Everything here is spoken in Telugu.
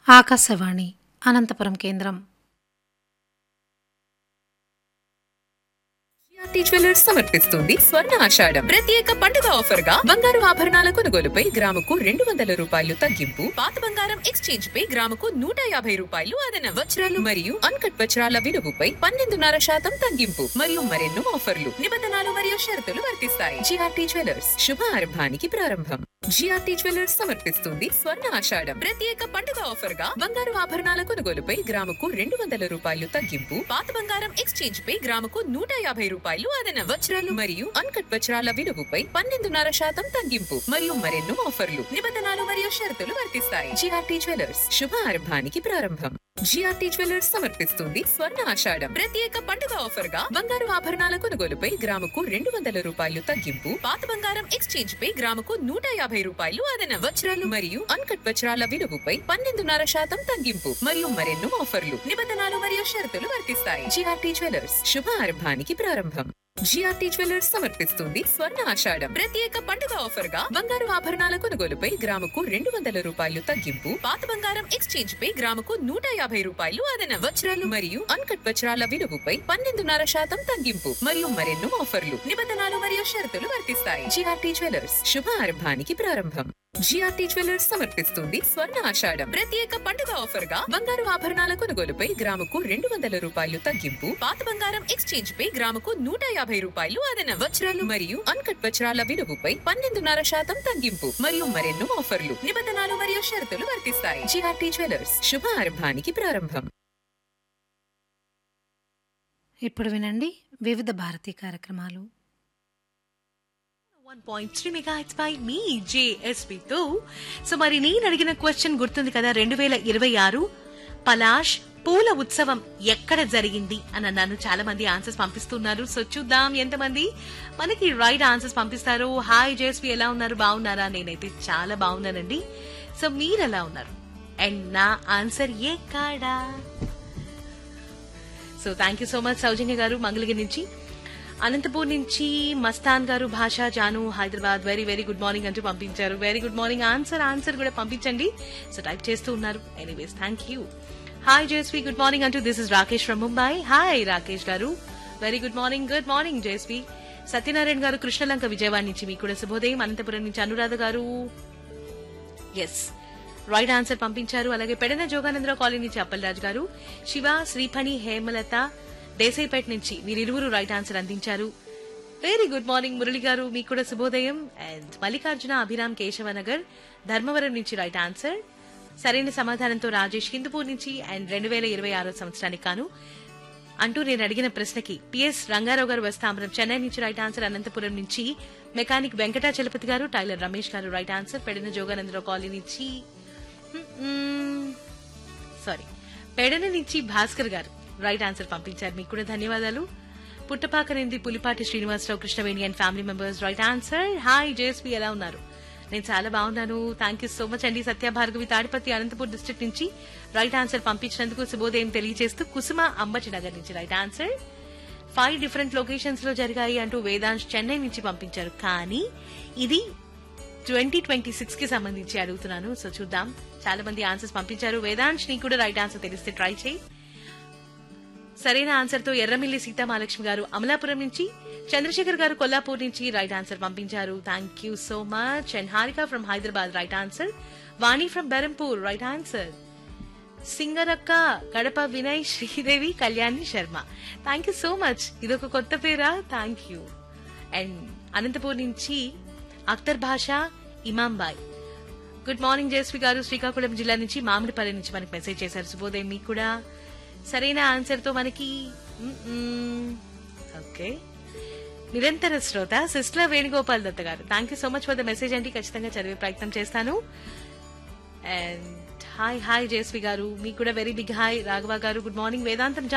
ఆకాశవాణి అనంతపురం కేంద్రం జిఆర్టీ జ్యువెలర్స్ సమర్పిస్తుంది స్వర్ణ ఆషాఢం ప్రత్యేక పండుగ ఆఫర్ గా బంగారు ఆభరణాల కొనుగోలుపై గ్రాముకు రెండు వందల రూపాయలు తగ్గింపు పాత బంగారం ఎక్స్చేంజ్ పై గ్రాముకు నూట యాభై రూపాయలు అదన వజ్రాలు మరియు అన్కట్ వజ్రాల విలువపై పన్నెండున్నర శాతం తగ్గింపు మరియు మరెన్నో ఆఫర్లు నిబంధనలు మరియు షరతులు వర్తిస్తాయి జిఆర్టీ జ్యువెలర్స్ శుభ ఆరంభానికి ప్రారంభం జిఆర్టీ జ్యువెలర్స్ సమర్పిస్తుంది స్వర్ణ ఆషాఢం ప్రత్యేక పండుగ ఆఫర్ గా బంగారు ఆభరణాల కొనుగోలుపై గ్రాముకు రెండు వందల రూపాయలు తగ్గింపు పాత బంగారం ఎక్స్చేంజ్ పై గ్రాముకు నూట యాభై రూపాయలు అదన వజ్రాలు మరియు అన్కట్ వజ్రాల విలువపై పన్నెండున్నర శాతం తగ్గింపు మరియు మరెన్నో ఆఫర్లు నిబంధనలు మరియు షరతులు వర్తిస్తాయి జిఆర్టీ జ్యువెలర్స్ శుభ ఆరంభానికి ప్రారంభం జిఆర్టీ జ్యువెలర్స్ సమర్పిస్తుంది స్వర్ణ ఆషాఢం ప్రత్యేక పండుగ ఆఫర్ గా బంగారు ఆభరణాల కొనుగోలుపై గ్రాముకు రెండు వందల రూపాయలు తగ్గింపు పాత బంగారం ఎక్స్చేంజ్ పై గ్రాముకు నూట యాభై రూపాయలు అదన వజ్రాలు మరియు అన్కట్ వజ్రాల విలువపై పన్నెండున్నర శాతం తగ్గింపు మరియు మరెన్నో ఆఫర్లు నిబంధనలు మరియు షరతులు వర్తిస్తాయి జిఆర్టీ జ్యువెలర్స్ శుభ ఆరంభానికి ప్రారంభం జిఆర్టీ జ్యువెలర్స్ సమర్పిస్తుంది స్వర్ణ ఆషాఢం ప్రత్యేక పండుగ ఆఫర్ గా బంగారు ఆభరణాల కొనుగోలుపై గ్రాముకు రెండు వందల రూపాయలు తగ్గింపు పాత బంగారం ఎక్స్చేంజ్ పై గ్రాముకు నూట యాభై రూపాయలు అదన వజ్రాలు మరియు అన్కట్ వజ్రాల విలువపై పన్నెండున్నర శాతం తగ్గింపు మరియు మరెన్నో ఆఫర్లు నిబంధనలు మరియు షరతులు వర్తిస్తాయి జిఆర్టీ జ్యువెలర్స్ శుభ ఆరంభానికి ప్రారంభం జిఆర్టీ జ్యువెలర్స్ సమర్పిస్తుంది స్వర్ణ ఆషాఢం ప్రత్యేక పండుగ ఆఫర్ గా బంగారు ఆభరణాల కొనుగోలుపై గ్రాముకు రెండు వందల రూపాయలు తగ్గింపు పాత బంగారం ఎక్స్చేంజ్ పై గ్రాముకు నూట యాభై రూపాయలు అదన వజ్రాలు మరియు అన్కట్ వజ్రాల విలువపై పన్నెండున్నర శాతం తగ్గింపు మరియు మరెన్నో ఆఫర్లు నిబంధనలు మరియు షరతులు వర్తిస్తాయి జిఆర్టీ జ్యువెలర్స్ శుభ ఆరంభానికి ప్రారంభం ఇప్పుడు వినండి వివిధ భారతీ కార్యక్రమాలు one point three mega H by మీ జేఎస్పీతో సో మరి నేను అడిగిన క్వశ్చన్ గుర్తుంది కదా రెండు వేల ఇరవై ఆరు పలాష్ పూల ఉత్సవం ఎక్కడ జరిగింది అని అన్నాను చాలా మంది ఆన్సర్స్ పంపిస్తున్నారు సో చూద్దాం ఎంతమంది మనకి రైట్ ఆన్సర్స్ పంపిస్తారు హాయ్ జేఎస్పీ ఎలా ఉన్నారు బాగున్నారా నేనైతే చాలా బాగున్నానండి సో మీరు ఎలా ఉన్నారు అండ్ నా ఆన్సర్ ఏ కాడా so thank you so much Soujanya గారు మంగళగిరి నుంచి అనంతపూర్ నుంచి మస్తాన్ గారు Basha Janu Hyderabad very very good morning అంటూ పంపించారు very good morning answer answer కూడా పంపించండి సో టైప్ చేస్తూ ఉన్నారు anyways thank you hi Jayasvi good morning అంటూ this is Rakesh from Mumbai hi Rakesh గారు very good morning good morning Jayasvi Satyanarayana గారు కృష్ణలంక విజయవాడ నుంచి మీకు కూడా శుభోదయం అనంతపురం నుంచి అనురాధ గారు ఎస్ రైట్ ఆన్సర్ పంపించారు అలాగే పెడన జోగానందరావు కాలనీ నుంచి అప్పలరాజు గారు శివ శ్రీఫణి హేమలత దేశాయిపేట నుంచి వీరిరువురు రైట్ ఆన్సర్ అందించారు వెరీ గుడ్ మార్నింగ్ మురళి గారు మీకు కూడా శుభోదయం అండ్ మల్లికార్జున అభిరామ్ కేశవనగర్ ధర్మవరం నుంచి రైట్ ఆన్సర్ సరైన సమాధానంతో రాజేష్ హిందూపూర్ నుంచి అండ్ రెండు వేల ఇరవై ఆరో సంవత్సరానికి కాను అంటూ నేను అడిగిన ప్రశ్నకి పిఎస్ రంగారావు గారు వస్తాంబరం చెన్నై నుంచి రైట్ ఆన్సర్ అనంతపురం నుంచి మెకానిక్ వెంకటాచలపతి గారు టైలర్ రమేష్ గారు right answer Pedina Joganandarao colony నుంచి సారీ పెడన నుంచి భాస్కర్ గారు రైట్ ఆన్సర్ పంపించారు మీకు కూడా ధన్యవాదాలు పుట్టపాక నుండి Pulipati Srinivasarao Krishnaveni and family members right answer hi JSP ఎలా ఉన్నారు నేను చాలా బాగున్నాను థ్యాంక్ యూ సో మచ్ అండి సత్య భార్గవి తాడిపత్రి అనంతపూర్ డిస్ట్రిక్ట్ నుంచి రైట్ ఆన్సర్ పంపించినందుకు శుభోదయం తెలియజేస్తూ కుసుమ అంబటి నగర్ నుంచి right answer five different locations లో జరిగాయి అంటూ వేదాంశ్ చెన్నై నుంచి పంపించారు కానీ ఇది ట్వంటీ ట్వంటీ సిక్స్ కి సంబంధించి అడుగుతున్నాను సో చూద్దాం చాలా మంది ఆన్సర్స్ పంపించారు వేదాంశ్ నీకు కూడా రైట్ ఆన్సర్ తెలిస్తే ట్రై చేయి సరైన ఆన్సర్ తో ఎర్రమిల్లి సీతామహాలక్ష్మి గారు అమలాపురం నుంచి చంద్రశేఖర్ గారు కొల్లాపూర్ నుంచి రైట్ ఆన్సర్ పంపించారు thank you so much and Harika from Hyderabad right answer Vani from Berhampur right answer సింగరక్క గడప Vinay Sridevi Kalyani Sharma thank you so much ఇదొక కొత్త పేరా థ్యాంక్ యూ అండ్ అనంతపూర్ నుంచి అఖ్తర్ భాష ఇమాంబాయ్ గుడ్ మార్నింగ్ జయశ్రీ గారు శ్రీకాకుళం జిల్లా నుంచి మామిడిపల్లి నుంచి మనకి మెసేజ్ చేశారు శుభోదయం మీకు కూడా సరైన ఆన్సర్ తో మనకి ఓకే నిరంతర శ్రోత సిస్టర్ వేణుగోపాల్ దత్త గారు thank you so much for the message అండి ఖచ్చితంగా చదివే ప్రయత్నం చేస్తాను అండ్ హాయ్ హాయ్ జయశ్రీ గారు మీకు కూడా వెరీ బిగ్ హాయ్ రాఘవ గారు గుడ్ మార్నింగ్ వేదాంతం